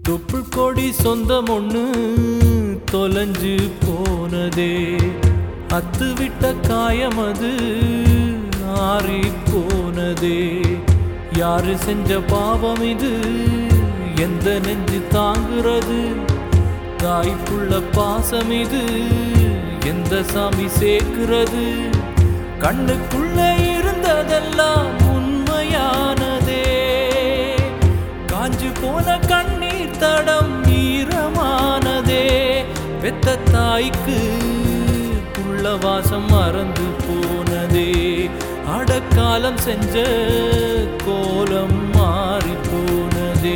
தொப்புள் கொடி சொந்தம் ஒண்ணு தொலைஞ்சு போனதே அத்து விட்ட காயம் அது ஆறி போனதே யாரு செஞ்ச பாவம் இது எந்த நெஞ்சு தாங்குறது தாய்ப்புள்ள பாசம் இது எந்த சாமி சேர்க்கிறது கண்ணுக்குள்ள இருந்ததெல்லாம் உண்மையானதே காஞ்சு போன கண்ணீர் தடம் ஈரமானதே பெத்த தாய்க்கு புள்ள வாசம் மறந்து போனதே அடக்காலம் செஞ்ச கோலம் மாறி போனதே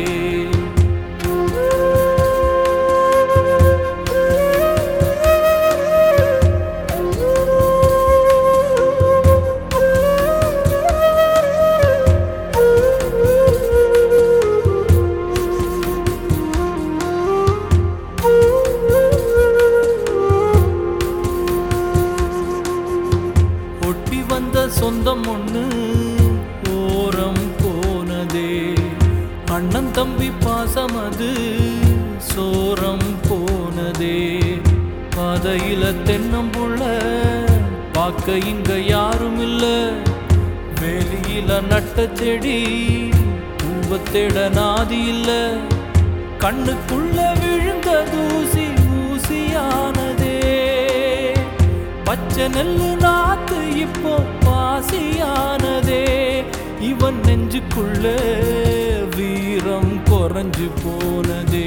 ஒட்டி வந்த சொந்தம் ஒண்ணு ஓரம் போனதே அண்ணன் தம்பி பாசம் அது சோரம் போனதே பாதையில தென்னம்புள்ள பார்க்க இங்க யாரும் இல்ல வெளியில நட்ட செடி பூவத்தேட நாதி இல்ல கண்ணுக்குள்ள விழுந்த தூசி ஊசியானதே பச்சை நெல்லு நாத்து இப்போ பாசியானதே இவன் நெஞ்சுக்குள்ள வீரம் குறைஞ்சு போனதே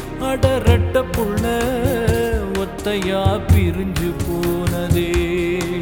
அடரட்ட புள்ள ஒத்தையா பிரிஞ்சு போனதே